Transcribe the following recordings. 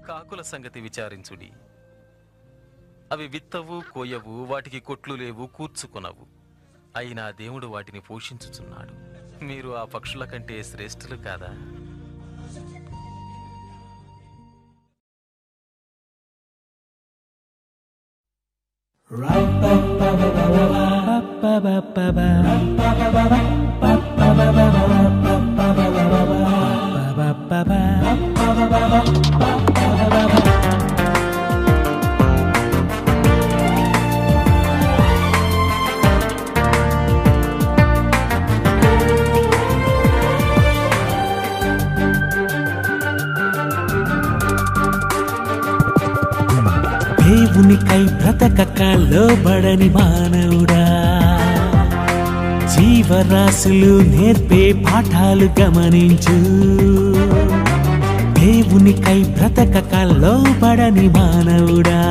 కాకుల సంగతి విచారించుడి అవి విత్తవు కోయవు వాటికి కొట్లు లేవు కూర్చుకొనవు అయినా దేవుడు వాటిని పోషించుచున్నాడు మీరు ఆ పక్షుల కంటే శ్రేష్ఠులు కాదా దేవునికై బ్రతకక లోబడని మానవుడా జీవరాశులు నేర్పే పాఠాలు గమనించు దేవునికై బ్రతకక లోబడని మానవుడా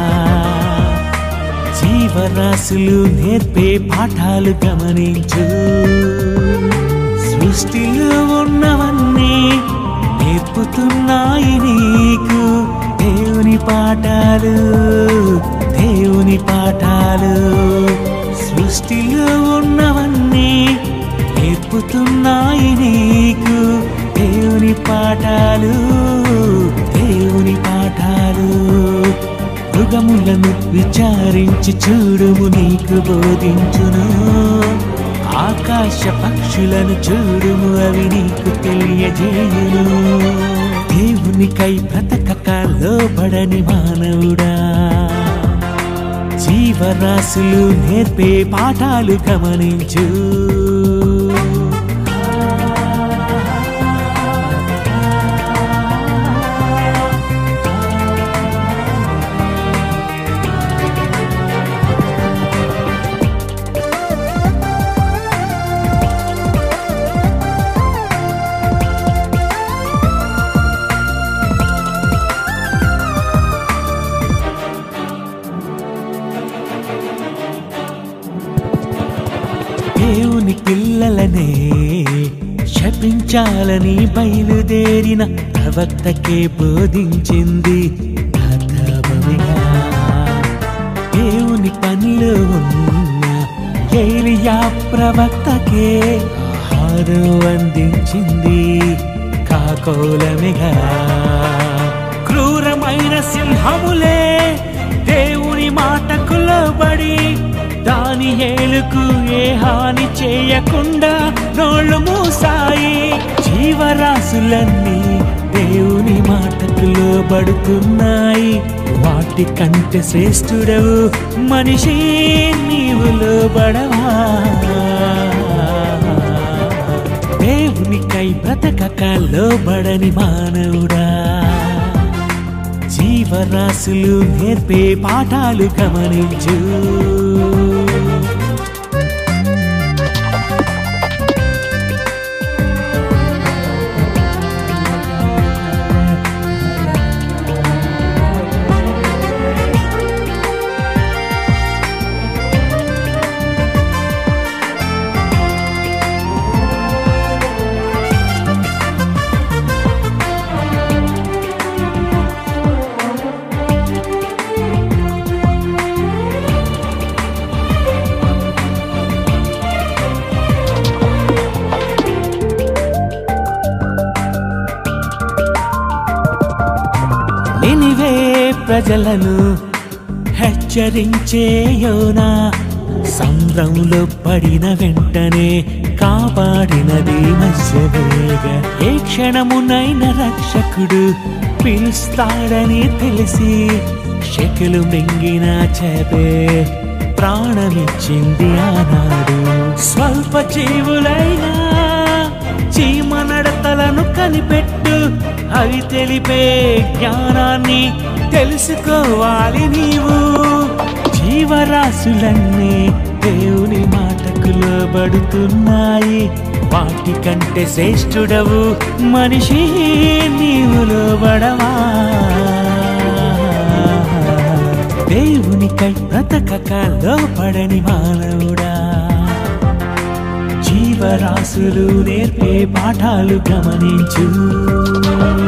జీవరాశులు నేర్పే పాఠాలు గమనించు సృష్టిలో ఉన్నవన్నీ నేర్పుతున్నాయి నీకు దేవుని పాఠాలు దేవుని పాఠాలు సృష్టిలో ఉన్నవన్నీ నేర్పుతున్నాయి నీకు దేవుని పాఠాలు దేవుని పాఠాలు మృగములను విచారించి చూడుము నీకు బోధించును ఆకాశ పక్షులను చూడుము అవి నీకు తెలియజేయును దేవునికై బ్రతకక లోబడని మానవుడా జీవరాశులు నేర్పే పాఠాలు గమనించు దేవుని పిల్లలనే శపించాలని బయలుదేరిన ప్రవక్తకే బోధించింది కథవమిగా. దేవుని పనిలో ఉన్న ఏలియా ప్రవక్తకే ఆహారం అందించింది కాకోలమిగా క్రూరమైన సింహములే దేవుని మాటకు లోబడి దాని ఏలుకు ఏ హాని చేయకుండా నోళ్ళు మూసాయి జీవరాశులన్నీ దేవుని మాటకు లోబడుతున్నాయి వాటి కంటే శ్రేష్ఠుడవు మనిషి నీవు లోబడవా దేవునికై బ్రతకక లోబడని మానవుడా జీవరాశులు నేర్పే పాఠాలు గమనించు నినివే ప్రజలను హెచ్చరించే యోనా సంద్రంలో పడిన వెంటనే కాపాడినది మత్స్యవేగ ఏ క్షణమునైన రక్షకుడు పిలుస్తాడని తెలిసి శకులు మింగిన చేపే ప్రాణమిచ్చింది ఆనాడు స్వల్ప జీవులైనా చీమ నడతలను కనిపెట్టు అవి తెలిపే జ్ఞానాన్ని తెలుసుకోవాలి నీవు జీవరాశులన్నీ దేవుని మాటకు లోబడుతున్నాయి వాటి కంటే శ్రేష్ఠుడవు మనిషి నీవు లోబడవా దేవునికై బ్రతకక లోపడని మానవుడా జీవరాశులు నేర్పే పాఠాలు గమనించు